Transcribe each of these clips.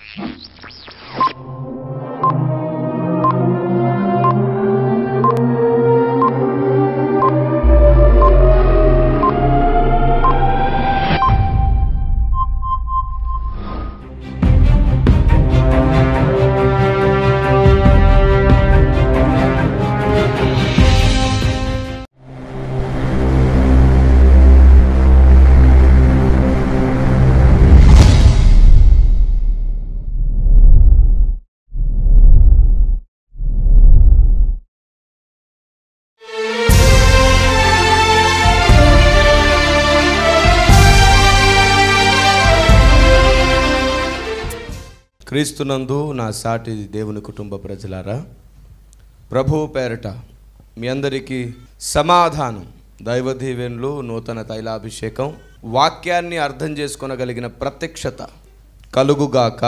క్రీస్తునందు నా సాటి దేవుని కుటుంబ ప్రజలారా ప్రభువు పేరట మీ అందరికీ సమాధానం దైవ దీవెనలు నూతన తైలాభిషేకం వాక్యాన్ని అర్థం చేసుకొనగలిగిన ప్రత్యక్షత కలుగుగాక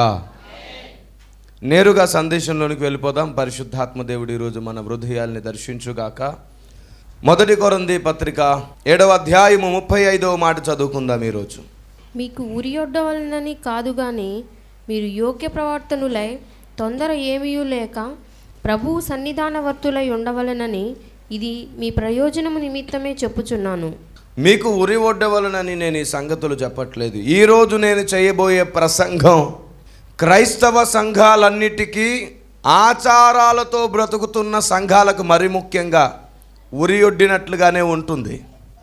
నేరుగా సందేశంలోనికి వెళ్ళిపోదాం పరిశుద్ధాత్మ దేవుడు ఈరోజు మన హృదయాల్ని దర్శించుగాక మొదటి కొరంది పత్రిక ఏడవ అధ్యాయము ముప్పై ఐదవ మాట చదువుకుందాం ఈరోజు మీకు ఉరియొడ్డవలనని కాదు గాని మీరు యోగ్య ప్రవర్తనులై తొందర ఏమీయూ లేక ప్రభువు సన్నిధానవర్తులై ఉండవలెనని ఇది మీ ప్రయోజనము నిమిత్తమే చెప్పుచున్నాను మీకు ఉరి ఒడ్డవలనని నేను ఈ సంగతులు చెప్పట్లేదు ఈరోజు నేను చేయబోయే ప్రసంగం క్రైస్తవ సంఘాలన్నిటికీ ఆచారాలతో బ్రతుకుతున్న సంఘాలకు మరి ముఖ్యంగా ఉరి ఒడ్డినట్లుగానే ఉంటుంది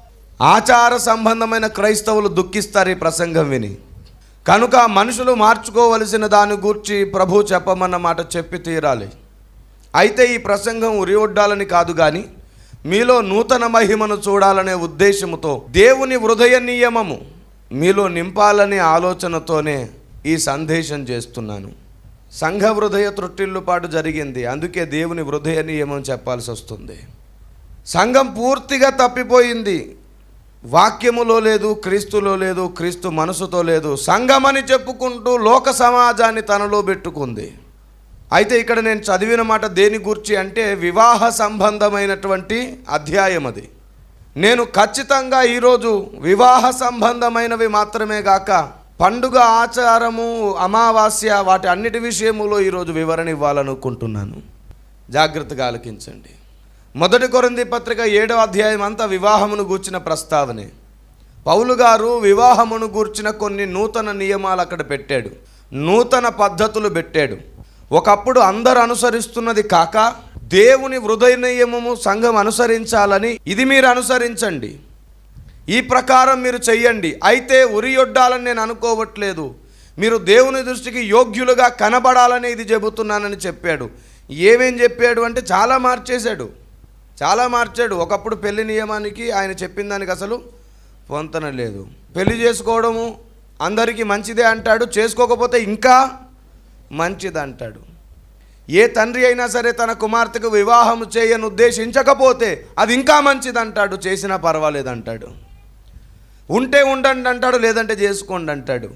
ఆచార సంబంధమైన క్రైస్తవులు దుఃఖిస్తారు ఈ ప్రసంగం విని కనుక మనుషులు మార్చుకోవలసిన దాని గూర్చి ప్రభు చెప్పమన్న మాట చెప్పి తీరాలి అయితే ఈ ప్రసంగం ఉరి ఒడ్డాలని కాదు కానీ మీలో నూతన మహిమను చూడాలనే ఉద్దేశముతో దేవుని హృదయ నియమము మీలో నింపాలనే ఆలోచనతోనే ఈ సందేశం చేస్తున్నాను సంఘ హృదయ త్రొట్టిల్లుపాటు జరిగింది అందుకే దేవుని హృదయ నియమం చెప్పాల్సి వస్తుంది సంఘం పూర్తిగా తప్పిపోయింది వాక్యములో లేదు క్రీస్తులో లేదు క్రీస్తు మనసుతో లేదు సంఘమని చెప్పుకుంటూ లోక సమాజాన్ని తనలో పెట్టుకుంది అయితే ఇక్కడ నేను చదివిన మాట దేని గురించి అంటే వివాహ సంబంధమైనటువంటి అధ్యాయం అది నేను ఖచ్చితంగా ఈరోజు వివాహ సంబంధమైనవి మాత్రమే గాక పండుగ ఆచారము అమావాస్య వాటి అన్నిటి విషయములో ఈరోజు వివరణ ఇవ్వాలనుకుంటున్నాను జాగ్రత్తగా ఆలకించండి మొదటి కొరింది పత్రిక ఏడవ అధ్యాయం అంతా వివాహమును గూర్చిన ప్రస్తావనే పౌలు గారు వివాహమును గూర్చిన కొన్ని నూతన నియమాలు అక్కడ పెట్టాడు నూతన పద్ధతులు పెట్టాడు ఒకప్పుడు అందరు అనుసరిస్తున్నది కాక దేవుని హృదయ నియమము సంఘం అనుసరించాలని ఇది మీరు అనుసరించండి ఈ ప్రకారం మీరు చెయ్యండి అయితే ఉరియొడ్డాలని నేను అనుకోవట్లేదు మీరు దేవుని దృష్టికి యోగ్యులుగా కనబడాలని ఇది చెబుతున్నానని చెప్పాడు ఏమేం చెప్పాడు అంటే చాలా మార్చేశాడు చాలా మార్చాడు ఒకప్పుడు పెళ్లి నియమానికి ఆయన చెప్పిన దానికి అసలు పొంతన లేదు పెళ్లి చేసుకోవడము అందరికీ మంచిదే అంటాడు చేసుకోకపోతే ఇంకా మంచిది అంటాడు ఏ తండ్రి అయినా సరే తన కుమార్తెకు వివాహం చేయని ఉద్దేశించకపోతే అది ఇంకా మంచిది అంటాడు చేసినా పర్వాలేదు అంటాడు ఉంటే ఉండండి అంటాడు లేదంటే చేసుకోండి అంటాడు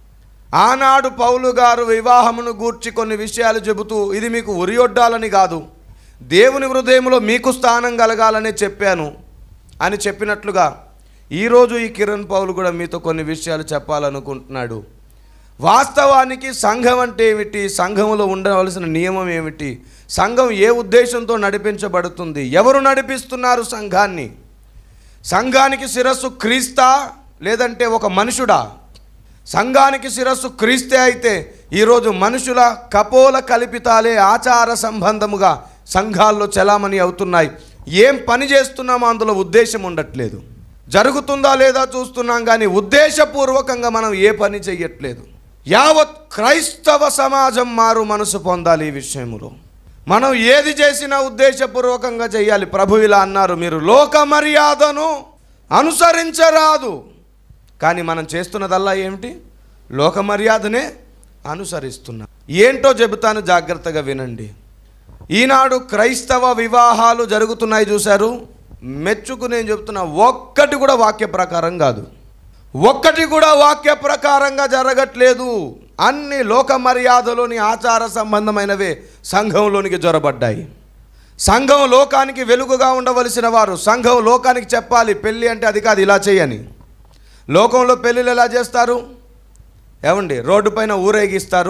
ఆనాడు పౌలు గారు వివాహమును గూర్చి కొన్ని విషయాలు చెబుతూ ఇది మీకు ఉరియొడ్డాలని కాదు దేవుని హృదయంలో మీకు స్థానం కలగాలని చెప్పాను అని చెప్పినట్లుగా ఈరోజు ఈ కిరణ్ పౌలు కూడా మీతో కొన్ని విషయాలు చెప్పాలనుకుంటున్నాడు వాస్తవానికి సంఘం అంటే ఏమిటి సంఘంలో ఉండవలసిన నియమం ఏమిటి సంఘం ఏ ఉద్దేశంతో నడిపించబడుతుంది ఎవరు నడిపిస్తున్నారు సంఘాన్ని సంఘానికి శిరస్సు క్రీస్తా లేదంటే ఒక మనుషుడా సంఘానికి శిరస్సు క్రీస్తే అయితే ఈరోజు మనుషుల కపోల కల్పితాలే ఆచార సంబంధముగా సంఘాల్లో చలామణి అవుతున్నాయి ఏం పని చేస్తున్నామో అందులో ఉద్దేశం ఉండట్లేదు జరుగుతుందా లేదా చూస్తున్నాం కానీ ఉద్దేశపూర్వకంగా మనం ఏ పని చెయ్యట్లేదు యావత్ క్రైస్తవ సమాజం మారు మనసు పొందాలి ఈ విషయంలో మనం ఏది చేసినా ఉద్దేశపూర్వకంగా చేయాలి ప్రభు ఇలా అన్నారు మీరు లోక మర్యాదను అనుసరించరాదు కానీ మనం చేస్తున్నదల్లా ఏమిటి లోక మర్యాదనే అనుసరిస్తున్నాం ఏంటో చెబుతాను జాగ్రత్తగా వినండి ఈనాడు క్రైస్తవ వివాహాలు జరుగుతున్నాయి చూశారు మెచ్చుకు నేను చెప్తున్నా ఒక్కటి కూడా వాక్య ప్రకారం కాదు ఒక్కటి కూడా వాక్య ప్రకారంగా జరగట్లేదు అన్ని లోక మర్యాదలోని ఆచార సంబంధమైనవే సంఘంలోనికి జొరబడ్డాయి సంఘం లోకానికి వెలుగుగా ఉండవలసిన వారు సంఘం లోకానికి చెప్పాలి పెళ్ళి అంటే అది కాదు ఇలా చేయని లోకంలో పెళ్ళిళ్ళు ఎలా చేస్తారు ఏమండి రోడ్డు పైన ఊరేగిస్తారు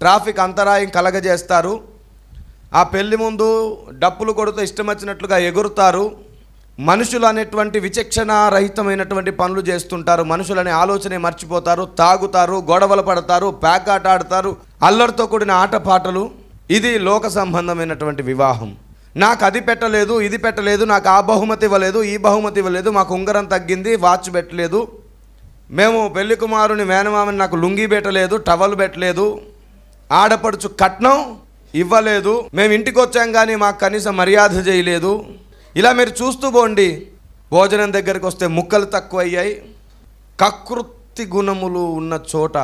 ట్రాఫిక్ అంతరాయం కలగజేస్తారు ఆ పెళ్లి ముందు డప్పులు కొడుతూ ఇష్టం వచ్చినట్లుగా ఎగురుతారు మనుషులు అనేటువంటి విచక్షణ రహితమైనటువంటి పనులు చేస్తుంటారు మనుషులనే ఆలోచనే మర్చిపోతారు తాగుతారు గొడవలు పడతారు ప్యాకాట ఆడతారు అల్లరితో కూడిన ఆటపాటలు ఇది లోక సంబంధమైనటువంటి వివాహం నాకు అది పెట్టలేదు ఇది పెట్టలేదు నాకు ఆ బహుమతి ఇవ్వలేదు ఈ బహుమతి ఇవ్వలేదు మాకు ఉంగరం తగ్గింది వాచ్ పెట్టలేదు మేము పెళ్లి కుమారుని మేనమామని నాకు లుంగి పెట్టలేదు టవల్ పెట్టలేదు ఆడపడుచు కట్నం ఇవ్వలేదు మేము ఇంటికి వచ్చాం కానీ మాకు కనీసం మర్యాద చేయలేదు ఇలా మీరు చూస్తూ పోండి భోజనం దగ్గరికి వస్తే ముక్కలు తక్కువ అయ్యాయి కకృతి గుణములు ఉన్న చోట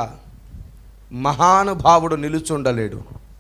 మహానుభావుడు నిలుచుండలేడు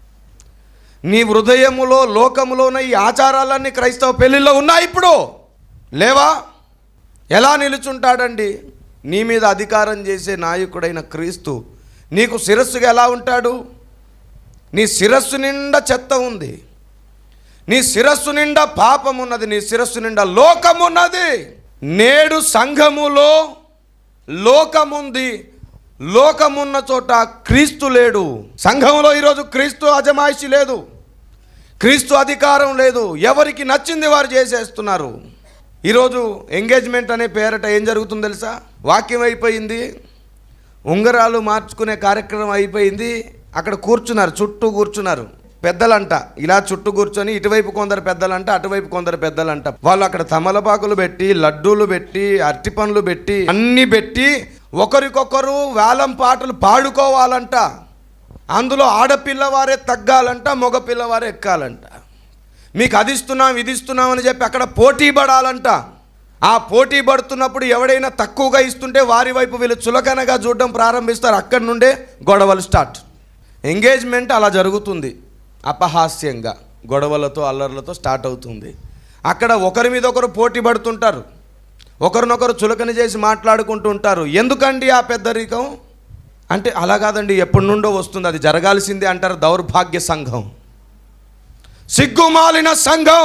నీ హృదయములో లోకములోన ఈ ఆచారాలన్నీ క్రైస్తవ పెళ్ళిళ్ళలో ఉన్నాయి ఇప్పుడు లేవా ఎలా నిలుచుంటాడండి నీ మీద అధికారం చేసే నాయకుడైన క్రీస్తు నీకు శిరస్సుగా ఎలా ఉంటాడు నీ శిరస్సు నిండా చెత్త ఉంది నీ శిరస్సు నిండా పాపం ఉన్నది నీ శిరస్సు నిండా లోకమున్నది నేడు సంఘములో లోకముంది లోకమున్న చోట క్రీస్తు లేడు సంఘంలో ఈరోజు క్రీస్తు అజమాయిషి లేదు క్రీస్తు అధికారం లేదు ఎవరికి నచ్చింది వారు చేసేస్తున్నారు ఈరోజు ఎంగేజ్మెంట్ అనే పేరట ఏం జరుగుతుందో తెలుసా వాక్యం అయిపోయింది ఉంగరాలు మార్చుకునే కార్యక్రమం అయిపోయింది అక్కడ కూర్చున్నారు చుట్టూ కూర్చున్నారు పెద్దలంట ఇలా చుట్టూ కూర్చొని ఇటువైపు కొందరు పెద్దలంట అటువైపు కొందరు పెద్దలంట వాళ్ళు అక్కడ తమలపాకులు పెట్టి లడ్డూలు పెట్టి అరటి పండ్లు పెట్టి అన్ని పెట్టి ఒకరికొకరు వేలం పాటలు పాడుకోవాలంట అందులో ఆడపిల్లవారే తగ్గాలంట మగ పిల్లవారే ఎక్కాలంట మీకు అది ఇస్తున్నాం ఇది ఇస్తున్నాం అని చెప్పి అక్కడ పోటీ పడాలంట ఆ పోటీ పడుతున్నప్పుడు ఎవడైనా తక్కువగా ఇస్తుంటే వారి వైపు వీళ్ళు చులకనగా చూడడం ప్రారంభిస్తారు అక్కడి నుండే గొడవలు స్టార్ట్ ఎంగేజ్మెంట్ అలా జరుగుతుంది అపహాస్యంగా గొడవలతో అల్లర్లతో స్టార్ట్ అవుతుంది అక్కడ ఒకరి మీద ఒకరు పోటీ పడుతుంటారు ఒకరినొకరు చులకన చేసి మాట్లాడుకుంటూ ఉంటారు ఎందుకండి ఆ పెద్దరికం అంటే అలా కాదండి ఎప్పటి నుండో వస్తుంది అది జరగాల్సిందే అంటారు దౌర్భాగ్య సంఘం సిగ్గుమాలిన సంఘం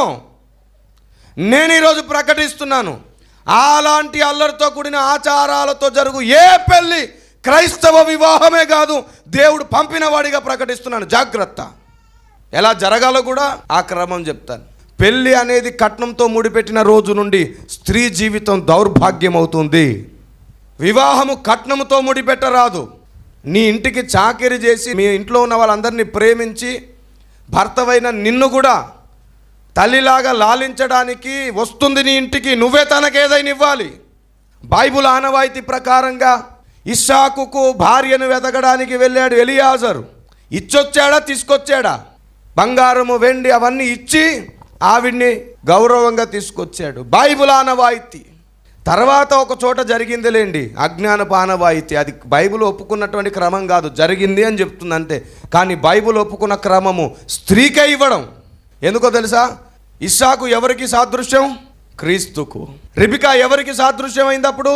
నేను ఈరోజు ప్రకటిస్తున్నాను అలాంటి అల్లరితో కూడిన ఆచారాలతో జరుగు ఏ పెళ్ళి క్రైస్తవ వివాహమే కాదు దేవుడు పంపిన వాడిగా ప్రకటిస్తున్నాను జాగ్రత్త ఎలా జరగాలో కూడా ఆ క్రమం చెప్తాను పెళ్ళి అనేది కట్నంతో ముడిపెట్టిన రోజు నుండి స్త్రీ జీవితం దౌర్భాగ్యం అవుతుంది వివాహము కట్నముతో ముడిపెట్టరాదు నీ ఇంటికి చాకిరి చేసి మీ ఇంట్లో ఉన్న వాళ్ళందరినీ ప్రేమించి భర్తవైన నిన్ను కూడా తల్లిలాగా లాలించడానికి వస్తుంది నీ ఇంటికి నువ్వే తనకేదైనా ఇవ్వాలి బైబుల్ ఆనవాయితీ ప్రకారంగా ఇస్సాకుకు భార్యను వెతకడానికి వెళ్ళాడు ఎలియాజరు ఇచ్చొచ్చాడా తీసుకొచ్చాడా బంగారము వెండి అవన్నీ ఇచ్చి ఆవిడ్ని గౌరవంగా తీసుకొచ్చాడు బైబుల్ ఆనవాయితీ తర్వాత ఒక చోట జరిగిందిలేండి అజ్ఞానపు ఆనవాయితీ అది బైబిల్ ఒప్పుకున్నటువంటి క్రమం కాదు జరిగింది అని చెప్తుంది అంతే కానీ బైబిల్ ఒప్పుకున్న క్రమము స్త్రీకే ఇవ్వడం ఎందుకో తెలుసా ఇస్సాకు ఎవరికి సాదృశ్యం క్రీస్తుకు రిబికా ఎవరికి సాదృశ్యం అయింది అప్పుడు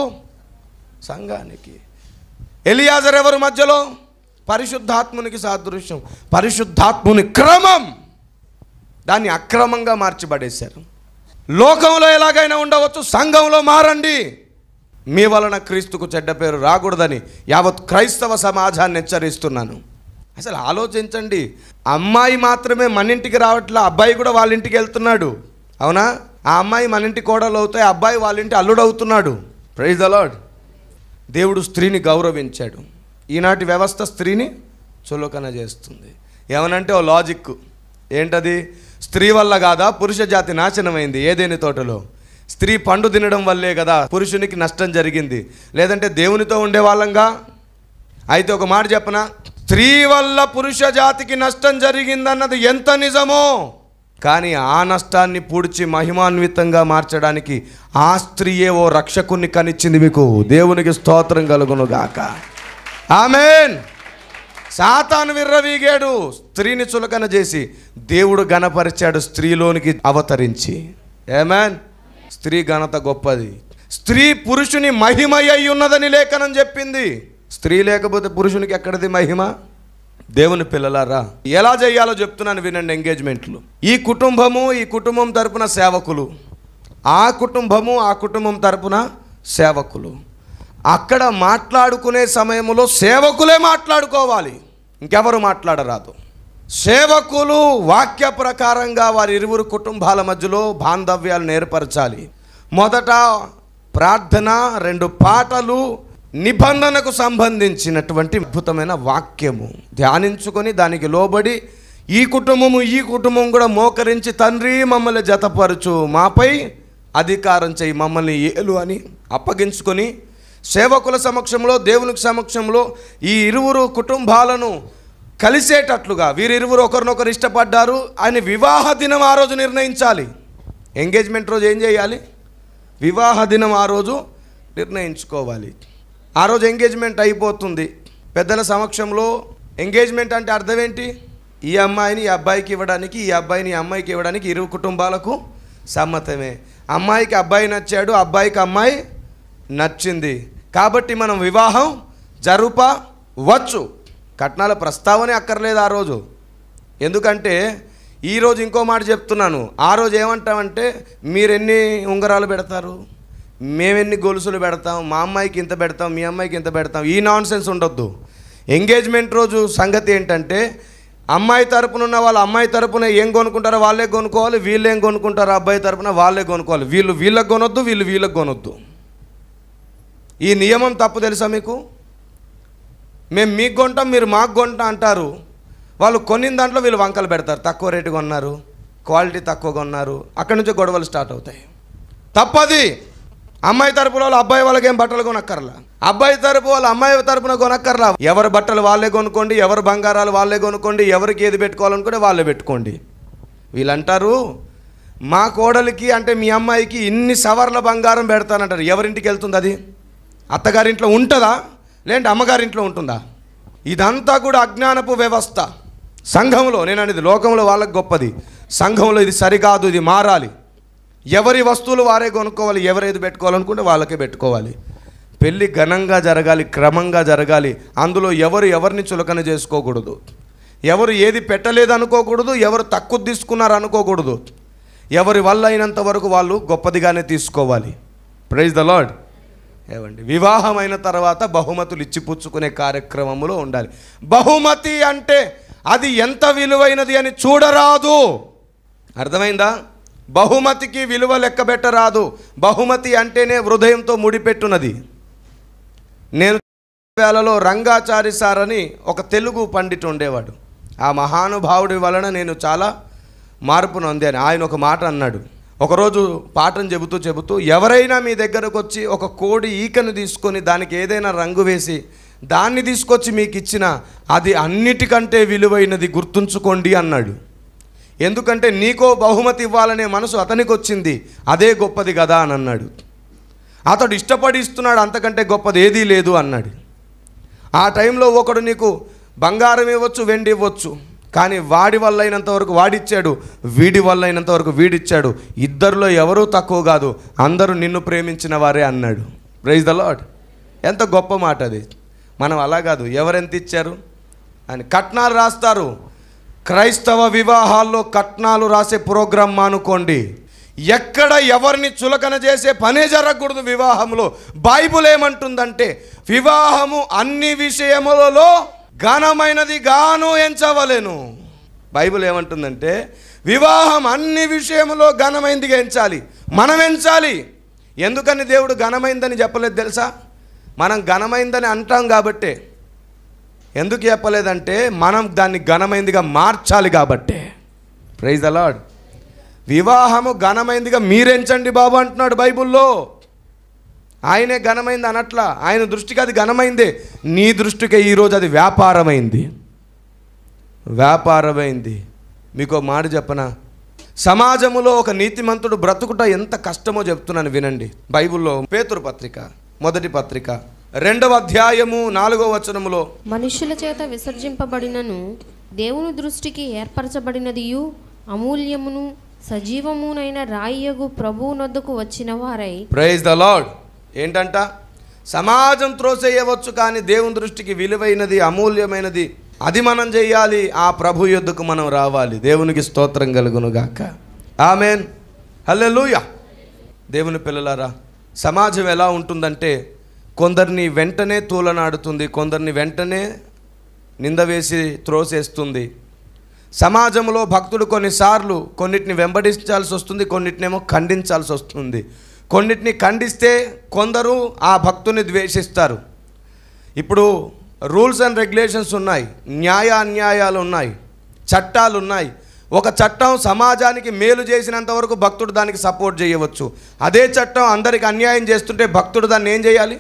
సంఘానికి ఎలియాజర్ ఎవరు మధ్యలో పరిశుద్ధాత్మునికి సాదృశ్యం పరిశుద్ధాత్ముని క్రమం దాన్ని అక్రమంగా మార్చిపడేశారు లోకంలో ఎలాగైనా ఉండవచ్చు సంఘంలో మారండి మీ వలన క్రీస్తుకు చెడ్డ పేరు రాకూడదని యావత్ క్రైస్తవ సమాజాన్ని హెచ్చరిస్తున్నాను అసలు ఆలోచించండి అమ్మాయి మాత్రమే మన ఇంటికి రావట్లే అబ్బాయి కూడా వాళ్ళ ఇంటికి వెళ్తున్నాడు అవునా ఆ అమ్మాయి మన ఇంటి కోడలు అవుతాయి ఆ అబ్బాయి వాళ్ళ ఇంటి అల్లుడు అవుతున్నాడు ప్రైజ్ ద లార్డ్ దేవుడు స్త్రీని గౌరవించాడు ఈనాటి వ్యవస్థ స్త్రీని చులకన చేస్తుంది ఏమనంటే ఓ లాజిక్ ఏంటది స్త్రీ వల్ల కాదా పురుష జాతి నాశనమైంది ఏదేని తోటలో స్త్రీ పండు తినడం వల్లే కదా పురుషునికి నష్టం జరిగింది లేదంటే దేవునితో ఉండేవాళ్ళంగా అయితే ఒక మాట చెప్పనా స్త్రీ వల్ల పురుష జాతికి నష్టం జరిగిందన్నది ఎంత నిజమో కానీ ఆ నష్టాన్ని పూడ్చి మహిమాన్వితంగా మార్చడానికి ఆ స్త్రీయే ఓ రక్షకుణ్ణి కనిచ్చింది మీకు దేవునికి స్తోత్రం కలుగును గాక ఆమెన్ సాతాను విర్రవీగాడు స్త్రీని చులకన చేసి దేవుడు గణపరిచాడు స్త్రీలోనికి అవతరించి ఏమేన్ స్త్రీ ఘనత గొప్పది స్త్రీ పురుషుని మహిమ అయి ఉన్నదని లేఖనం చెప్పింది స్త్రీ లేకపోతే పురుషునికి ఎక్కడిది మహిమ దేవుని పిల్లలారా ఎలా చేయాలో చెప్తున్నాను వినండి ఎంగేజ్మెంట్లు ఈ కుటుంబము ఈ కుటుంబం తరపున సేవకులు ఆ కుటుంబము ఆ కుటుంబం తరపున సేవకులు అక్కడ మాట్లాడుకునే సమయంలో సేవకులే మాట్లాడుకోవాలి ఇంకెవరు మాట్లాడరాదు సేవకులు వాక్య ప్రకారంగా వారి ఇరువురు కుటుంబాల మధ్యలో బాంధవ్యాలు ఏర్పరచాలి మొదట ప్రార్థన రెండు పాటలు నిబంధనకు సంబంధించినటువంటి అద్భుతమైన వాక్యము ధ్యానించుకొని దానికి లోబడి ఈ కుటుంబము ఈ కుటుంబం కూడా మోకరించి తండ్రి మమ్మల్ని జతపరచు మాపై అధికారం చేయి మమ్మల్ని ఏలు అని అప్పగించుకొని సేవకుల సమక్షంలో దేవునికి సమక్షంలో ఈ ఇరువురు కుటుంబాలను కలిసేటట్లుగా వీరిరువురు ఒకరినొకరు ఇష్టపడ్డారు అని వివాహ దినం ఆ రోజు నిర్ణయించాలి ఎంగేజ్మెంట్ రోజు ఏం చేయాలి వివాహ దినం ఆ రోజు నిర్ణయించుకోవాలి ఆ రోజు ఎంగేజ్మెంట్ అయిపోతుంది పెద్దల సమక్షంలో ఎంగేజ్మెంట్ అంటే అర్థం ఏంటి ఈ అమ్మాయిని ఈ అబ్బాయికి ఇవ్వడానికి ఈ అబ్బాయిని ఈ అమ్మాయికి ఇవ్వడానికి ఇరు కుటుంబాలకు సమ్మతమే అమ్మాయికి అబ్బాయి నచ్చాడు అబ్బాయికి అమ్మాయి నచ్చింది కాబట్టి మనం వివాహం జరుపవచ్చు కట్నాల ప్రస్తావనే అక్కర్లేదు ఆ రోజు ఎందుకంటే ఈరోజు ఇంకో మాట చెప్తున్నాను ఆ రోజు ఏమంటామంటే మీరు ఎన్ని ఉంగరాలు పెడతారు మేమెన్ని గొలుసులు పెడతాం మా అమ్మాయికి ఇంత పెడతాం మీ అమ్మాయికి ఇంత పెడతాం ఈ నాన్ సెన్స్ ఉండొద్దు ఎంగేజ్మెంట్ రోజు సంగతి ఏంటంటే అమ్మాయి తరపున ఉన్న వాళ్ళు అమ్మాయి తరపున ఏం కొనుక్కుంటారో వాళ్ళే కొనుక్కోవాలి వీళ్ళు ఏం కొనుక్కుంటారో అబ్బాయి తరపున వాళ్ళే కొనుక్కోవాలి వీళ్ళు వీళ్ళకి కొనొద్దు వీళ్ళు వీళ్ళకి కొనొద్దు ఈ నియమం తప్పు తెలుసా మీకు మేము మీకు కొంటాం మీరు మాకు కొంటాం అంటారు వాళ్ళు కొనిన దాంట్లో వీళ్ళు వంకలు పెడతారు తక్కువ రేటు కొన్నారు క్వాలిటీ తక్కువ కొన్నారు అక్కడి నుంచి గొడవలు స్టార్ట్ అవుతాయి తప్పది అమ్మాయి తరపు వాళ్ళు అబ్బాయి వాళ్ళకి ఏం బట్టలు కొనక్కర్లా అబ్బాయి తరపు వాళ్ళు అమ్మాయి తరపున కొనక్కర్లా ఎవరి బట్టలు వాళ్ళే కొనుక్కోండి ఎవరి బంగారాలు వాళ్ళే కొనుక్కోండి ఎవరికి ఏది పెట్టుకోవాలనుకుంటే వాళ్ళే పెట్టుకోండి వీళ్ళంటారు మా కోడలికి అంటే మీ అమ్మాయికి ఇన్ని సవర్ల బంగారం పెడతానంటారు ఎవరింటికి వెళ్తుంది అది అత్తగారింట్లో ఉంటుందా లేదంటే అమ్మగారింట్లో ఉంటుందా ఇదంతా కూడా అజ్ఞానపు వ్యవస్థ సంఘంలో నేను అనేది లోకంలో వాళ్ళకి గొప్పది సంఘంలో ఇది సరికాదు ఇది మారాలి ఎవరి వస్తువులు వారే కొనుక్కోవాలి ఎవరేది పెట్టుకోవాలనుకుంటే వాళ్ళకే పెట్టుకోవాలి పెళ్ళి ఘనంగా జరగాలి క్రమంగా జరగాలి అందులో ఎవరు ఎవరిని చులకన చేసుకోకూడదు ఎవరు ఏది పెట్టలేదు అనుకోకూడదు ఎవరు తక్కువ తీసుకున్నారు అనుకోకూడదు ఎవరి వల్ల అయినంత వరకు వాళ్ళు గొప్పదిగానే తీసుకోవాలి ప్రైజ్ ద లాడ్ ఏవండి వివాహం అయిన తర్వాత బహుమతులు ఇచ్చిపుచ్చుకునే కార్యక్రమంలో ఉండాలి బహుమతి అంటే అది ఎంత విలువైనది అని చూడరాదు అర్థమైందా బహుమతికి విలువ లెక్క పెట్టరాదు బహుమతి అంటేనే హృదయంతో ముడిపెట్టున్నది నేను వేళలో రంగాచారి సార్ అని ఒక తెలుగు పండిట్ ఉండేవాడు ఆ మహానుభావుడి వలన నేను చాలా మార్పు నొందాను ఆయన ఒక మాట అన్నాడు ఒకరోజు పాఠం చెబుతూ చెబుతూ ఎవరైనా మీ దగ్గరకు వచ్చి ఒక కోడి ఈకను తీసుకొని దానికి ఏదైనా రంగు వేసి దాన్ని తీసుకొచ్చి మీకు ఇచ్చిన అది అన్నిటికంటే విలువైనది గుర్తుంచుకోండి అన్నాడు ఎందుకంటే నీకో బహుమతి ఇవ్వాలనే మనసు అతనికి వచ్చింది అదే గొప్పది కదా అని అన్నాడు అతడు ఇష్టపడి ఇస్తున్నాడు అంతకంటే గొప్పది ఏదీ లేదు అన్నాడు ఆ టైంలో ఒకడు నీకు బంగారం ఇవ్వచ్చు వెండి ఇవ్వచ్చు కానీ వాడి వల్ల అయినంత వరకు వాడిచ్చాడు వీడి వల్ల అయినంత వరకు వీడిచ్చాడు ఇద్దరిలో ఎవరూ తక్కువ కాదు అందరూ నిన్ను ప్రేమించిన వారే అన్నాడు ప్రైజ్ ద లాడ్ ఎంత గొప్ప మాట అది మనం అలా కాదు ఎవరెంత ఇచ్చారు అని కట్నాలు రాస్తారు క్రైస్తవ వివాహాల్లో కట్నాలు రాసే ప్రోగ్రామ్ మానుకోండి ఎక్కడ ఎవరిని చులకన చేసే పనే జరగకూడదు వివాహంలో బైబుల్ ఏమంటుందంటే వివాహము అన్ని విషయములలో ఘనమైనది గాను ఎంచవలెను బైబిల్ ఏమంటుందంటే వివాహం అన్ని విషయములో ఘనమైనదిగా ఎంచాలి మనం ఎంచాలి ఎందుకని దేవుడు ఘనమైందని చెప్పలేదు తెలుసా మనం ఘనమైందని అంటాం కాబట్టే ఎందుకు చెప్పలేదంటే మనం దాన్ని ఘనమైందిగా మార్చాలి కాబట్టే ప్రైజ్ ద లాడ్ వివాహము ఘనమైందిగా మీరెంచండి బాబు అంటున్నాడు బైబుల్లో ఆయనే ఘనమైంది అనట్లా ఆయన దృష్టికి అది ఘనమైందే నీ దృష్టికి ఈరోజు అది వ్యాపారమైంది వ్యాపారమైంది మీకు ఒక మాట చెప్పనా సమాజములో ఒక నీతిమంతుడు బ్రతుకుట ఎంత కష్టమో చెప్తున్నాను వినండి బైబిల్లో పేతురు పత్రిక మొదటి పత్రిక రెండవ అధ్యాయము నాలుగవ వచనములో మనుషుల చేత విసర్జింపబడినను దేవుని దృష్టికి ఏర్పరచబడినదియు అమూల్యమును సజీవమునైన రాయియగు ప్రభువు నొద్దకు వచ్చిన వారై ప్రైజ్ ద లార్డ్ ఏంటంట సమాజం త్రోసేయవచ్చు కానీ దేవుని దృష్టికి విలువైనది అమూల్యమైనది అది మనం చేయాలి ఆ ప్రభు యొద్దకు మనం రావాలి దేవునికి స్తోత్రం కలుగునుగాక ఆమెన్ హల్లెలూయ దేవుని పిల్లలారా సమాజం ఎలా ఉంటుందంటే కొందరిని వెంటనే తూలనాడుతుంది కొందరిని వెంటనే నింద వేసి త్రోసేస్తుంది సమాజంలో భక్తుడు కొన్నిసార్లు కొన్నిటిని వెంబడించాల్సి వస్తుంది కొన్నిటినేమో ఖండించాల్సి వస్తుంది కొన్నిటిని ఖండిస్తే కొందరు ఆ భక్తుని ద్వేషిస్తారు ఇప్పుడు రూల్స్ అండ్ రెగ్యులేషన్స్ ఉన్నాయి న్యాయ అన్యాయాలు ఉన్నాయి చట్టాలు ఉన్నాయి ఒక చట్టం సమాజానికి మేలు చేసినంత వరకు భక్తుడు దానికి సపోర్ట్ చేయవచ్చు అదే చట్టం అందరికి అన్యాయం చేస్తుంటే భక్తుడు దాన్ని ఏం చేయాలి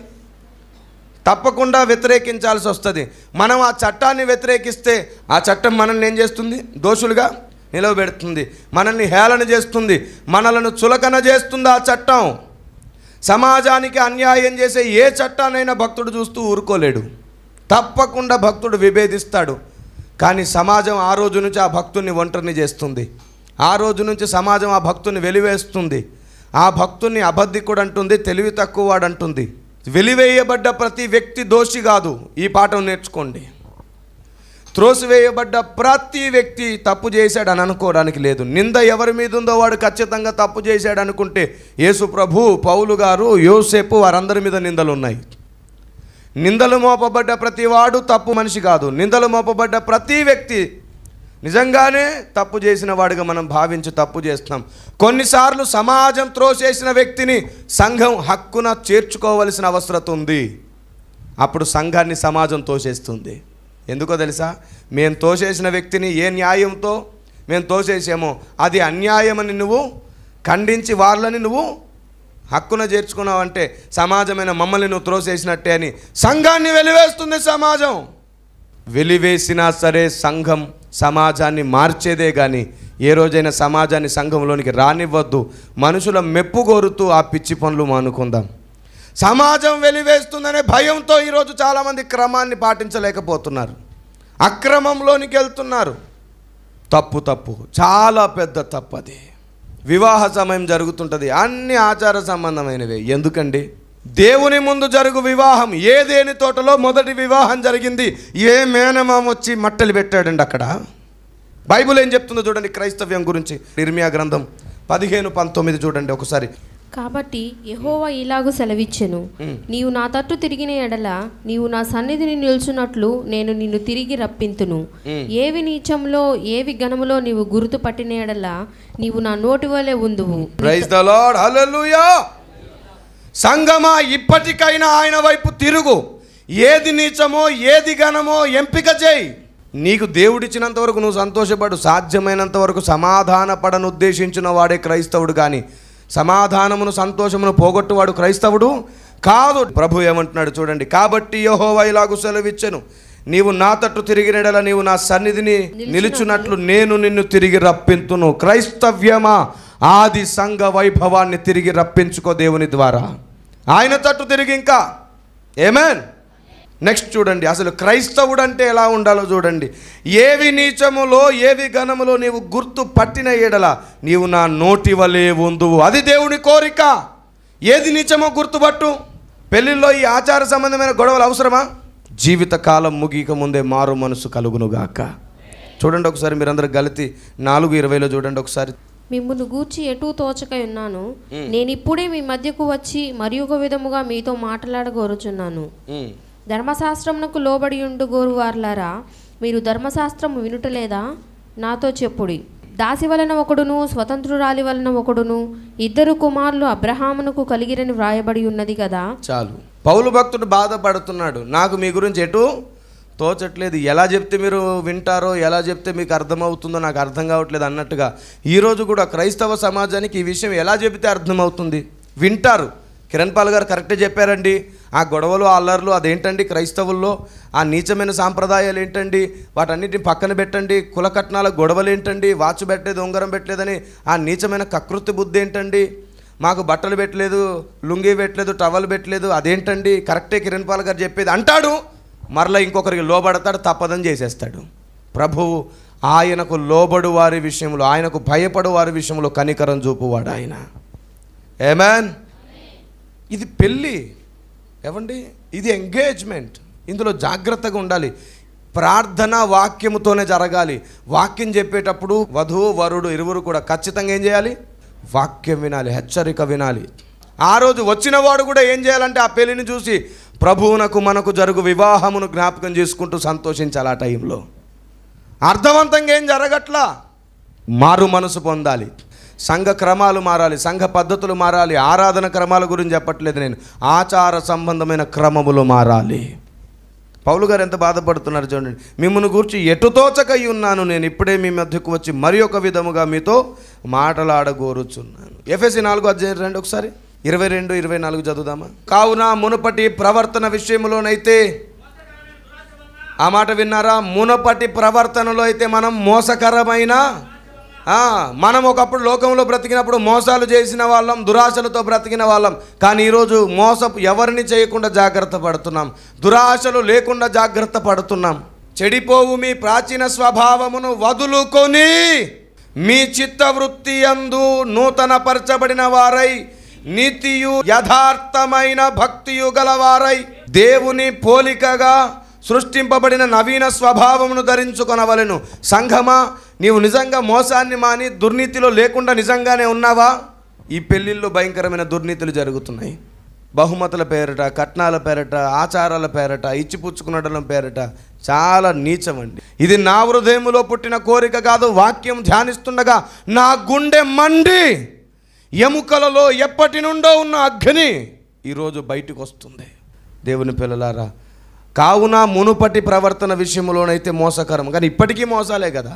తప్పకుండా వ్యతిరేకించాల్సి వస్తుంది మనం ఆ చట్టాన్ని వ్యతిరేకిస్తే ఆ చట్టం మనల్ని ఏం చేస్తుంది దోషులుగా నిలవబెడుతుంది మనల్ని హేళన చేస్తుంది మనలను చులకన చేస్తుంది ఆ చట్టం సమాజానికి అన్యాయం చేసే ఏ చట్టానైనా భక్తుడు చూస్తూ ఊరుకోలేడు తప్పకుండా భక్తుడు విభేదిస్తాడు కానీ సమాజం ఆ రోజు నుంచి ఆ భక్తుని ఒంటరిని చేస్తుంది ఆ రోజు నుంచి సమాజం ఆ భక్తుని వెలివేస్తుంది ఆ భక్తుని అబద్ధికుడు అంటుంది తెలివి తక్కువ వాడు అంటుంది వెలివేయబడ్డ ప్రతి వ్యక్తి దోషి కాదు ఈ పాఠం నేర్చుకోండి త్రోసివేయబడ్డ ప్రతి వ్యక్తి తప్పు చేశాడు అని అనుకోవడానికి లేదు నింద ఎవరి మీద ఉందో వాడు ఖచ్చితంగా తప్పు చేశాడు అనుకుంటే యేసు ప్రభు పౌలు గారు యోసేపు వారందరి మీద నిందలు ఉన్నాయి నిందలు మోపబడ్డ ప్రతి వాడు తప్పు మనిషి కాదు నిందలు మోపబడ్డ ప్రతి వ్యక్తి నిజంగానే తప్పు చేసిన వాడిగా మనం భావించి తప్పు చేస్తున్నాం కొన్నిసార్లు సమాజం త్రోసేసిన వ్యక్తిని సంఘం హక్కున చేర్చుకోవలసిన అవసరం ఉంది అప్పుడు సంఘాన్ని సమాజం తోసేస్తుంది ఎందుకో తెలుసా మేము తోసేసిన వ్యక్తిని ఏ న్యాయంతో మేము తోసేసామో అది అన్యాయమని నువ్వు ఖండించి వాళ్ళని నువ్వు హక్కున చేర్చుకున్నావంటే సమాజమైన మమ్మల్ని నువ్వు త్రోసేసినట్టే అని సంఘాన్ని వెలివేస్తుంది సమాజం వెలివేసినా సరే సంఘం సమాజాన్ని మార్చేదే కానీ ఏ రోజైనా సమాజాన్ని సంఘంలోనికి రానివ్వద్దు మనుషుల మెప్పు కోరుతూ ఆ పిచ్చి పనులు మానుకుందాం సమాజం వెలివేస్తుందనే భయంతో ఈరోజు చాలామంది క్రమాన్ని పాటించలేకపోతున్నారు అక్రమంలోనికి వెళ్తున్నారు తప్పు తప్పు చాలా పెద్ద తప్పు అది వివాహ సమయం జరుగుతుంటుంది అన్ని ఆచార సంబంధమైనవే ఎందుకండి దేవుని ముందు జరుగు వివాహం ఏదేని తోటలో మొదటి వివాహం జరిగింది ఏ మేనమామ వచ్చి మట్టలు పెట్టాడండి అక్కడ బైబిల్ ఏం చెప్తుందో చూడండి క్రైస్తవ్యం గురించి నిర్మియా గ్రంథం పదిహేను పంతొమ్మిది చూడండి ఒకసారి కాబట్టి యెహోవా ఇలాగు సెలవిచ్చెను నీవు నా తట్టు తిరిగిన ఎడల నీవు నా సన్నిధిని నిల్చున్నట్లు నేను నిన్ను తిరిగి రప్పింతును ఏవి నీచంలో ఏవి గణములో నీవు గుర్తు పట్టిన ఎడల నీవు నా నోటి వలె ఉందువు ప్రైజ్ ద లార్డ్ హల్లెలూయా సంగమా ఇప్పటికైనా ఆయన వైపు తిరుగు ఏది నీచమో ఏది ఘనమో ఎంపిక చేయి నీకు దేవుడిచ్చినంత వరకు నువ్వు సంతోషపడు సాధ్యమైనంత వరకు సమాధాన పడను ఉద్దేశించిన వాడే క్రైస్తవుడు కానీ సమాధానమును సంతోషమును పోగొట్టువాడు క్రైస్తవుడు కాదు ప్రభు ఏమంటున్నాడు చూడండి కాబట్టి యెహోవా ఇలాగు సెలవిచ్చెను నీవు నా తట్టు తిరిగినడల నీవు నా సన్నిధిని నిలుచున్నట్లు నేను నిన్ను తిరిగి రప్పింతును క్రైస్తవ్యమా ఆది సంఘ వైభవాన్ని తిరిగి రప్పించుకో దేవుని ద్వారా ఆయన తట్టు తిరిగి ఇంకా ఏమేన్ నెక్స్ట్ చూడండి అసలు క్రైస్తవుడు అంటే ఎలా ఉండాలో చూడండి ఏవి నీచములో ఏవి ఘనములో నీవు గుర్తు పట్టిన ఎడల నీవు నా నోటి వలె ఉందువు అది దేవుని కోరిక ఏది నీచమో గుర్తుపట్టు పెళ్ళిళ్ళలో ఈ ఆచార సంబంధమైన గొడవలు అవసరమా జీవితకాలం ముగిక ముందే మారు మనసు కలుగునుగాక చూడండి ఒకసారి మీరందరూ గలితి నాలుగు ఇరవైలో చూడండి ఒకసారి మిమ్మును గూర్చి ఎటూ తోచక ఉన్నాను నేను ఇప్పుడే మీ మధ్యకు వచ్చి మరి ఒక విధముగా మీతో మాట్లాడగోరుచున్నాను ఉమ్. ధర్మశాస్త్రమునకు లోబడి ఉండు గోరు వార్లారా మీరు ధర్మశాస్త్రము వినుటలేదా నాతో చెప్పుడి దాసి వలన ఒకడును స్వతంత్రురాలి వలన ఒకడును ఇద్దరు కుమారులు అబ్రహామునకు కలిగిరని వ్రాయబడి ఉన్నది కదా చాలు పౌలు భక్తుడు బాధపడుతున్నాడు నాకు మీ గురించి ఎటు తోచట్లేదు ఎలా చెప్తే మీరు వింటారో ఎలా చెప్తే మీకు అర్థమవుతుందో నాకు అర్థం కావట్లేదు అన్నట్టుగా ఈరోజు కూడా క్రైస్తవ సమాజానికి ఈ విషయం ఎలా చెబితే అర్థమవుతుంది వింటారు కిరణ్ పాల్ గారు కరెక్టే చెప్పారండి ఆ గొడవలు ఆ అల్లర్లు అదేంటండి క్రైస్తవుల్లో ఆ నీచమైన సాంప్రదాయాలు ఏంటండి వాటన్నిటిని పక్కన పెట్టండి కుల కట్నాల గొడవలు ఏంటండి వాచ్ పెట్టలేదు ఉంగరం పెట్టలేదని ఆ నీచమైన కకృతి బుద్ధి ఏంటండి మాకు బట్టలు పెట్టలేదు లుంగి పెట్టలేదు టవల్ పెట్టలేదు అదేంటండి కరెక్టే కిరణ్ పాల్ గారు చెప్పేది అంటాడు మరలా ఇంకొకరికి లోబడతాడు తప్పదని చేసేస్తాడు ప్రభువు ఆయనకు లోబడు వారి విషయంలో ఆయనకు భయపడు వారి విషయంలో కనికరం చూపువాడు ఆయన ఏమాన్ ఇది పెళ్ళి ఏమండి ఇది ఎంగేజ్మెంట్ ఇందులో జాగ్రత్తగా ఉండాలి ప్రార్థన వాక్యముతోనే జరగాలి వాక్యం చెప్పేటప్పుడు వధువు వరుడు ఇరువురు కూడా ఖచ్చితంగా ఏం చేయాలి వాక్యం వినాలి హెచ్చరిక వినాలి ఆ రోజు వచ్చిన వాడు కూడా ఏం చేయాలంటే ఆ పెళ్లిని చూసి ప్రభువునకు మనకు జరుగు వివాహమును జ్ఞాపకం చేసుకుంటూ సంతోషించాలి ఆ టైంలో అర్థవంతంగా ఏం జరగట్లా మారు మనసు పొందాలి సంఘ క్రమాలు మారాలి సంఘ పద్ధతులు మారాలి ఆరాధన క్రమాల గురించి చెప్పట్లేదు నేను ఆచార సంబంధమైన క్రమములు మారాలి పౌలు గారు ఎంత బాధపడుతున్నారు చూడండి మిమ్మల్ని గూర్చి ఎటు తోచకై ఉన్నాను నేను ఇప్పుడే మీ మధ్యకు వచ్చి మరి ఒక విధముగా మీతో మాటలాడగోరుచున్నాను ఎఫ్ఎస్సి నాలుగు అధ్యాయం రండి ఒకసారి ఇరవై రెండు ఇరవై నాలుగు చదువుదామా కావున మునుపటి ప్రవర్తన విషయంలోనైతే ఆ మాట విన్నారా మునపటి ప్రవర్తనలో అయితే మనం మోసకరమైన ఆ, మనం ఒకప్పుడు లోకంలో బ్రతికినప్పుడు మోసాలు చేసిన వాళ్ళం దురాశలతో బ్రతికిన వాళ్ళం కానీ ఈరోజు మోసపు ఎవరిని చేయకుండా జాగ్రత్త పడుతున్నాం దురాశలు లేకుండా జాగ్రత్త పడుతున్నాం చెడిపోవు మీ ప్రాచీన స్వభావమును వదులుకొని మీ చిత్తవృత్తి అందు నూతన పరచబడిన వారై నీతియు యథార్థమైన భక్తియు గలవారై దేవుని పోలికగా సృష్టింపబడిన నవీన స్వభావమును ధరించుకొనవలెను సంఘమా నీవు నిజంగా మోసాన్ని మాని దుర్నీతిలో లేకుండా నిజంగానే ఉన్నావా ఈ పెళ్ళిళ్ళు భయంకరమైన దుర్నీతులు జరుగుతున్నాయి బహుమతుల పేరట కట్నాల పేరట ఆచారాల పేరట ఇచ్చిపుచ్చుకునడం పేరట చాలా నీచమండి ఇది నా హృదయములో పుట్టిన కోరిక కాదు వాక్యం ధ్యానిస్తుండగా నా గుండె మండి ఎముకలలో ఎప్పటి నుండో ఉన్న అగ్ని ఈరోజు బయటకు వస్తుంది దేవుని పిల్లలారా కావున మునుపటి ప్రవర్తన విషయంలోనైతే మోసకరం కానీ ఇప్పటికీ మోసాలే కదా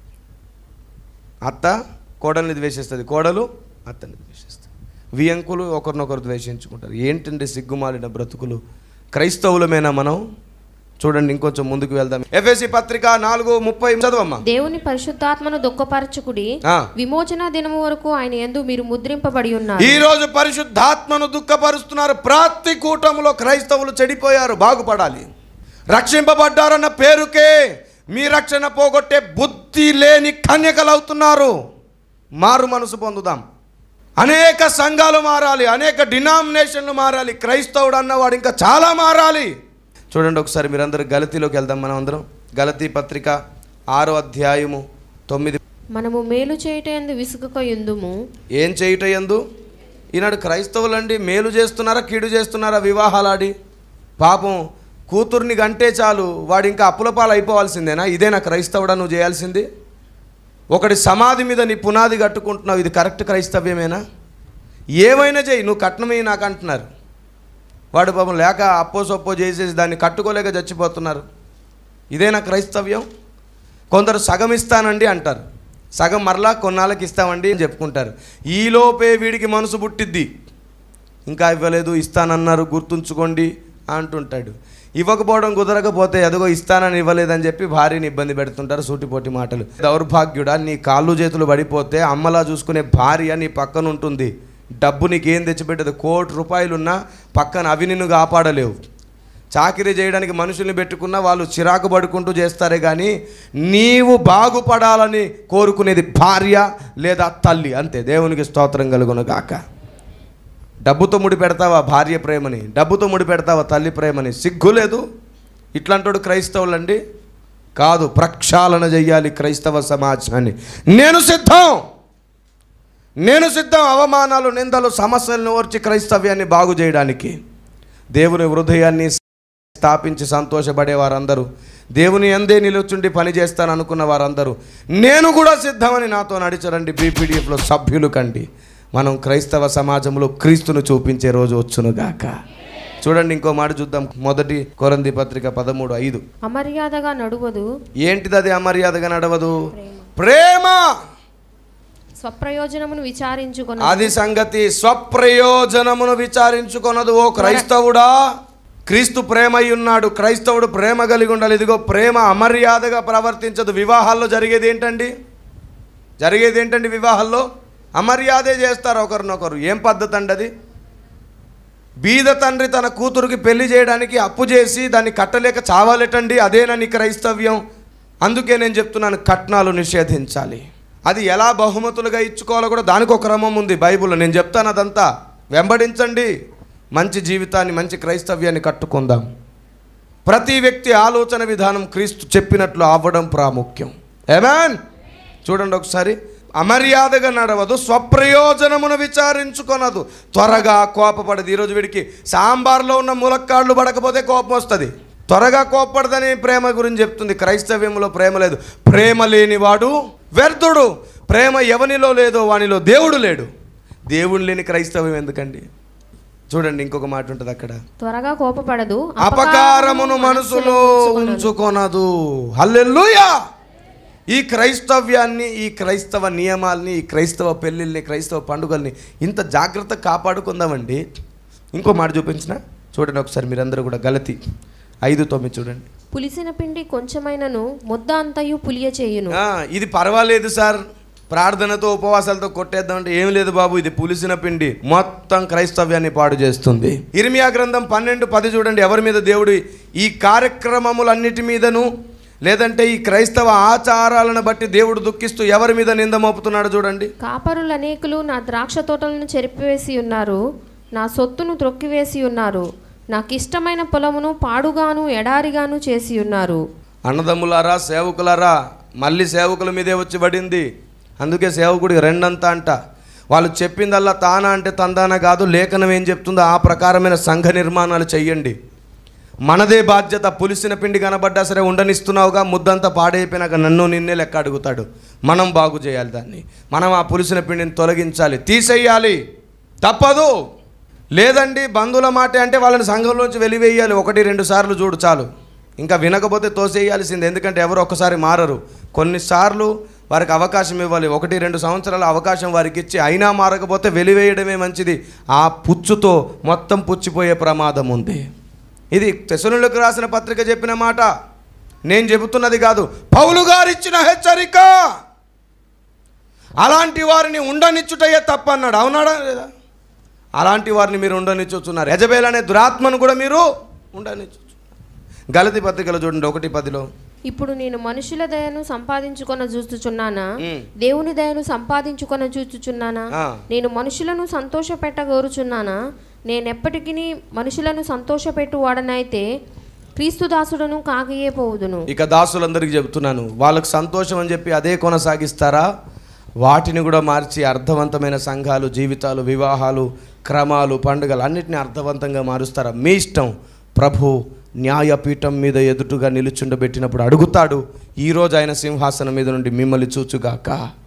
అత్త కోడల్ని ద్వేషిస్తుంది కోడలు అత్తని ద్వేషిస్తుంది వియంకులు ఒకరినొకరు ద్వేషించుకుంటారు ఏంటంటే సిగ్గుమాలిన బ్రతుకులు క్రైస్తవులమేనా మనం చూడండి ఇంకొంచెం ముందుకు వెళ్దాం ఎఫ్ఎసి పత్రిక నాలుగు ముప్పై చదవమ్మా దేవుని పరిశుద్ధాత్మను దుఃఖపరచుకుడి ఆ. విమోచన దినము వరకు ఆయన యందు మీరు ముద్రింపబడి ఉన్నారు ఈ రోజు పరిశుద్ధాత్మను దుఃఖపరుస్తున్నారు ప్రతి కూటములో క్రైస్తవులు చెడిపోయారు బాగుపడాలి రక్షింపబడ్డారన్న పేరుకే మీ రక్షణ పోగొట్టే బుద్ధి లేని కన్యకలు అవుతున్నారు మారు మనసు పొందుదాం అనేక సంఘాలు మారాలి అనేక డినామినేషన్లు మారాలి క్రైస్తవుడు అన్నవాడు ఇంకా చాలా మారాలి చూడండి ఒకసారి మీరందరూ గలతీలోకి వెళ్దాం మనం అందరం గలతీ పత్రిక ఆరో అధ్యాయము తొమ్మిది మనము మేలు చేయుట యందు విసుగక యుందుము ఏం చేయుట ఎందు ఈనాడు క్రైస్తవులండి మేలు చేస్తున్నారా కీడు చేస్తున్నారా వివాహాలాడి పాపం కూతుర్ని గంటే చాలు వాడు ఇంకా అప్పుల పాలు అయిపోవాల్సిందేనా ఇదేనా క్రైస్తవుడా నువ్వు చేయాల్సింది ఒకటి సమాధి మీద నీ పునాది కట్టుకుంటున్నావు ఇది కరెక్ట్ క్రైస్తవ్యమేనా ఏమైనా చేయి నువ్వు కట్నమే నాకు అంటున్నారు వాడు పాపం లేక అప్పో సొప్పో చేసేసి దాన్ని కట్టుకోలేక చచ్చిపోతున్నారు ఇదేనా క్రైస్తవ్యం కొందరు సగం ఇస్తానండి అంటారు సగం మరలా కొన్నాళ్ళకి ఇస్తామండి అని చెప్పుకుంటారు ఈలోపే వీడికి మనసు పుట్టిద్ది ఇంకా ఇవ్వలేదు ఇస్తానన్నారు గుర్తుంచుకోండి అంటుంటాడు ఇవ్వకపోవడం కుదరకపోతే ఎదుగో ఇస్తానని ఇవ్వలేదని చెప్పి భార్యని ఇబ్బంది పెడుతుంటారు సూటిపోటి మాటలు దౌర్భాగ్యుడా నీ కాళ్ళు చేతులు పడిపోతే అమ్మలా చూసుకునే భార్య నీ పక్కన ఉంటుంది డబ్బు నీకేం తెచ్చిపెట్టదు కోటి రూపాయలున్నా పక్కన అవి నిన్ను కాపాడలేవు చాకిరీ చేయడానికి మనుషుల్ని పెట్టుకున్నా వాళ్ళు చిరాకు పడుకుంటూ చేస్తారే కానీ నీవు బాగుపడాలని కోరుకునేది భార్య లేదా తల్లి అంతే దేవునికి స్తోత్రం కలుగును గాక డబ్బుతో ముడి పెడతావా భార్య ప్రేమని డబ్బుతో ముడి పెడతావా తల్లి ప్రేమని సిగ్గు లేదు ఇట్లాంటోడు క్రైస్తవులండి కాదు ప్రక్షాళన చెయ్యాలి క్రైస్తవ సమాజాన్ని నేను సిద్ధం నేను సిద్ధం అవమానాలు నిందలు సమస్యలను ఓర్చి క్రైస్తవ్యాన్ని బాగు చేయడానికి దేవుని హృదయాన్ని స్థాపించి సంతోషపడే వారందరూ దేవుని అందే నిలుచుండి పని చేస్తాను అనుకున్న వారందరూ నేను కూడా సిద్ధమని నాతో నడిచరండి బీపీడిఎఫ్లో సభ్యులు కండి మనం క్రైస్తవ సమాజంలో క్రీస్తును చూపించే రోజు వచ్చునుగాక చూడండి ఇంకో మాట చూద్దాం మొదటి కొరంది పత్రిక పదమూడు ఐదు అమర్యాదగా నడువదు ఏంటిది అది అమర్యాదగా నడవదు ప్రేమ స్వప్రయోజనమును విచారించుకొన అది సంగతి స్వప్రయోజనమును విచారించుకొనదు ఓ క్రైస్తవుడా క్రీస్తు ప్రేమై ఉన్నాడు క్రైస్తవుడు ప్రేమ కలిగి ఉండాలి ఇదిగో ప్రేమ అమర్యాదగా ప్రవర్తించదు వివాహాల్లో జరిగేది ఏంటండి జరిగేది ఏంటండి వివాహాల్లో అమర్యాదే చేస్తారు ఒకరినొకరు ఏం పద్ధతి అండి అది బీద తండ్రి తన కూతురుకి పెళ్లి చేయడానికి అప్పు చేసి దాన్ని కట్టలేక చావాలటండి అదేనా నీ క్రైస్తవ్యం అందుకే నేను చెప్తున్నాను కట్నాలు నిషేధించాలి అది ఎలా బహుమతులుగా ఇచ్చుకోవాలో కూడా దానికి ఒక క్రమం ఉంది బైబిల్లో నేను చెప్తాను అదంతా వెంబడించండి మంచి జీవితాన్ని మంచి క్రైస్తవ్యాన్ని కట్టుకుందాం ప్రతి వ్యక్తి ఆలోచన విధానం క్రీస్తు చెప్పినట్లు అవ్వడం ప్రాముఖ్యం ఏమాన్ చూడండి ఒకసారి అమర్యాదగా నడవదు స్వప్రయోజనమును విచారించుకొనదు త్వరగా కోపపడదు ఈరోజు వీడికి సాంబార్లో ఉన్న ములక్కాళ్ళు పడకపోతే కోపం వస్తుంది త్వరగా కోపపడదని ప్రేమ గురించి చెప్తుంది క్రైస్తవ్యంలో ప్రేమ లేదు ప్రేమ లేనివాడు వ్యర్థుడు ప్రేమ ఎవనిలో లేదో వానిలో దేవుడు లేడు దేవుడు లేని క్రైస్తవ్యం ఎందుకండి చూడండి ఇంకొక మాట ఉంటుంది అక్కడ త్వరగా కోపపడదు అపకారమును మనసులో ఉంచుకొనదు హల్లెలూయా ఈ క్రైస్తవ్యాన్ని ఈ క్రైస్తవ నియమాల్ని ఈ క్రైస్తవ పెళ్ళిళ్ళని క్రైస్తవ పండుగల్ని ఇంత జాగ్రత్త కాపాడుకుందామండి ఇంకో మాట చూపించిన చూడండి ఒకసారి మీరందరూ కూడా గలతి ఐదు తొమ్మిది చూడండి పులిసిన పిండి కొంచెమైనను ముద్ద అంతయు పులియ చేయును ఆ, ఇది పర్వాలేదు సార్ ప్రార్థనతో ఉపవాసాలతో కొట్టేద్దామంటే ఏం లేదు బాబు ఇది పులిసిన పిండి మొత్తం క్రైస్తవ్యాన్ని పాడు చేస్తుంది ఇర్మియా గ్రంథం పన్నెండు పది చూడండి ఎవరి మీద దేవుడు ఈ కార్యక్రమములన్నిటి మీదను లేదంటే ఈ క్రైస్తవ ఆచారాలను బట్టి దేవుడు దుఃఖిస్తూ ఎవరి మీద నింద మోపుతున్నాడు చూడండి కాపరులు అనేకులు నా ద్రాక్ష తోటలను చెరిపివేసి ఉన్నారు నా సొత్తును త్రొక్కివేసి ఉన్నారు నాకిష్టమైన పొలమును పాడుగాను ఎడారిగాను చేసి ఉన్నారు అన్నదమ్ములారా సేవకులారా మళ్ళీ సేవకుల మీదే వచ్చి పడింది అందుకే సేవకుడికి రెండంతా అంట వాళ్ళు చెప్పిందల్లా తానా అంటే తందాన కాదు లేఖనం ఏం చెప్తుందో ఆ ప్రకారమైన సంఘ నిర్మాణాలు చెయ్యండి మనదే బాధ్యత పులిసిన పిండి కనబడ్డా సరే ఉండనిస్తున్నావుగా ముద్దంతా పాడైపోయినాక నన్ను నిన్నే లెక్క అడుగుతాడు మనం బాగు చేయాలి దాన్ని మనం ఆ పులిసిన పిండిని తొలగించాలి తీసేయాలి తప్పదు లేదండి బంధువుల మాట అంటే వాళ్ళని సంఘంలోంచి వెలివేయాలి ఒకటి రెండు సార్లు చూడు చాలు ఇంకా వినకపోతే తోసేయాల్సింది ఎందుకంటే ఎవరు ఒక్కసారి మారరు కొన్నిసార్లు వారికి అవకాశం ఇవ్వాలి ఒకటి రెండు సంవత్సరాల అవకాశం వారికి ఇచ్చి అయినా మారకపోతే వెలివేయడమే మంచిది ఆ పుచ్చుతో మొత్తం పుచ్చిపోయే ప్రమాదం ఉంది ఇది తెసనులకు రాసిన పత్రిక చెప్పిన మాట నేను చెబుతున్నది కాదు పౌలు గారు ఇచ్చిన హెచ్చరిక అలాంటి వారిని ఉండనిచ్చుటయే తప్పన్నాడు అవునాడా లేదా అలాంటి వారిని మీరు ఉండనిచ్చుతున్నారు యజబేల్ అనే దురాత్మను కూడా మీరు ఉండనిచ్చు గలతి పత్రికలో చూడండి ఒకటి పదిలో ఇప్పుడు నేను మనుషుల దయను సంపాదించుకొన చూచుచున్నానా ఉమ్. దేవుని దయను సంపాదించుకొన చూచుచున్నానా ఆ. నేను మనుషులను సంతోషపెట్టగోరుచున్నానా నేనెప్పటికీ మనుషులను సంతోషపెట్టువాడనైతే క్రీస్తు దాసుడను కాకయే పోవుదును ఇక దాసులందరికీ చెబుతున్నాను వాళ్ళకి సంతోషం అని చెప్పి అదే కొనసాగిస్తారా వాటిని కూడా మార్చి అర్థవంతమైన సంఘాలు జీవితాలు వివాహాలు క్రమాలు పండుగలు అన్నిటిని అర్థవంతంగా మారుస్తారా మీ ఇష్టం ప్రభు న్యాయపీఠం మీద ఎదుటుగా నిలుచుండబెట్టినప్పుడు అడుగుతాడు ఈరోజు ఆయన సింహాసనం మీద నుండి మిమ్మల్ని చూచుగాక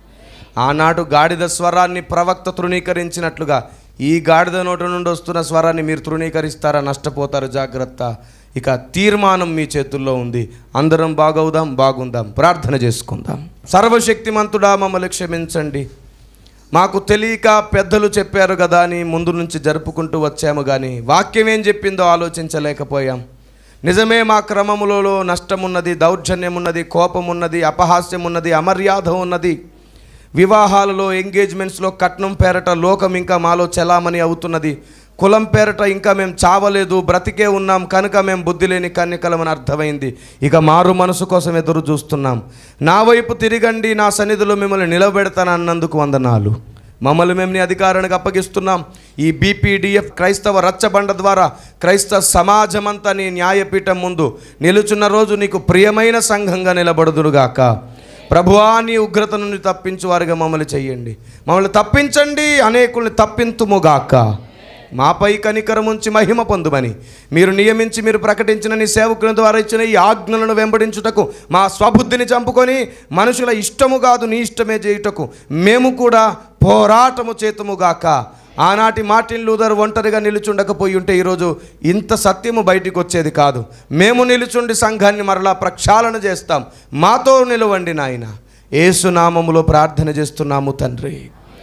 ఆనాడు గాడిద స్వరాన్ని ప్రవక్త తృణీకరించినట్లుగా ఈ గాడిద నోటి నుండి వస్తున్న స్వరాన్ని మీరు తృణీకరిస్తారా నష్టపోతారు జాగ్రత్త ఇక తీర్మానం మీ చేతుల్లో ఉంది అందరం బాగవుదాం బాగుందాం ప్రార్థన చేసుకుందాం సర్వశక్తిమంతుడా మమ్మల్ని క్షమించండి మాకు తెలియక పెద్దలు చెప్పారు కదా అని ముందు నుంచి జరుపుకుంటూ వచ్చాము కానీ వాక్యం ఏం చెప్పిందో ఆలోచించలేకపోయాం నిజమే మా క్రమములలో నష్టమున్నది దౌర్జన్యం ఉన్నది కోపం ఉన్నది అపహాస్యం ఉన్నది అమర్యాద ఉన్నది వివాహాలలో ఎంగేజ్మెంట్స్లో కట్నం పేరట లోకం ఇంకా మాలో చలామణి అవుతున్నది కులం పేరట ఇంకా మేము చావలేదు బ్రతికే ఉన్నాం కనుక మేము బుద్ధి లేని కన్యకలమని అర్థమైంది ఇక మారు మనసు కోసం ఎదురు చూస్తున్నాం నా వైపు తిరిగండి నా సన్నిధిలో మిమ్మల్ని నిలబెడతానన్నందుకు వందనాలు మమ్మల్ని మేము నీ అధికారానికి అప్పగిస్తున్నాం ఈ బీపీడిఎఫ్ క్రైస్తవ రచ్చబండ ద్వారా క్రైస్తవ సమాజమంతా నీ న్యాయపీఠం ముందు నిలుచున్న రోజు నీకు ప్రియమైన సంఘంగా నిలబడుదురుగాక ప్రభువా నీ ఉగ్రత నుండి తప్పించు వారిగా మమ్మల్ని చెయ్యండి మమ్మల్ని తప్పించండి అనేకుల్ని తప్పింతుముగాక మాపై కనికరం ఉంచి మహిమ పొందుమని మీరు నియమించి మీరు ప్రకటించిన నీ సేవకుల ద్వారా ఇచ్చిన ఈ ఆజ్ఞలను వెంబడించుటకు మా స్వబుద్ధిని చంపుకొని మనుషుల ఇష్టము కాదు నీ ఇష్టమే చేయుటకు మేము కూడా పోరాటము చేతుముగాక ఆనాటి మార్టిన్ లూథర్ ఒంటరిగా నిలుచుండకపోయి ఉంటే ఈరోజు ఇంత సత్యము బయటికి వచ్చేది కాదు మేము నిలుచుండి సంఘాన్ని మరలా ప్రక్షాళన చేస్తాం మాతో నిలవండి నాయన ఏసునామములో ప్రార్థన చేస్తున్నాము తండ్రి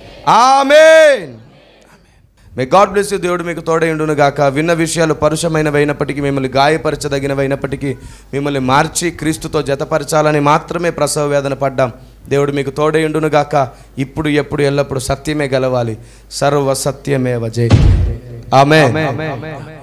amen may God bless you దేవుడు మీకు తోడైండును గాక విన్న విషయాలు పరుషమైనవైనప్పటికీ మిమ్మల్ని గాయపరచదగినవైనప్పటికీ మిమ్మల్ని మార్చి క్రీస్తుతో జతపరచాలని మాత్రమే ప్రసవ వేదన పడ్డాం దేవుడు మీకు తోడైండును గాక ఇప్పుడు ఎప్పుడు ఎల్లప్పుడు సత్యమే గెలవాలి సర్వ సత్యమేవ జై ఆమె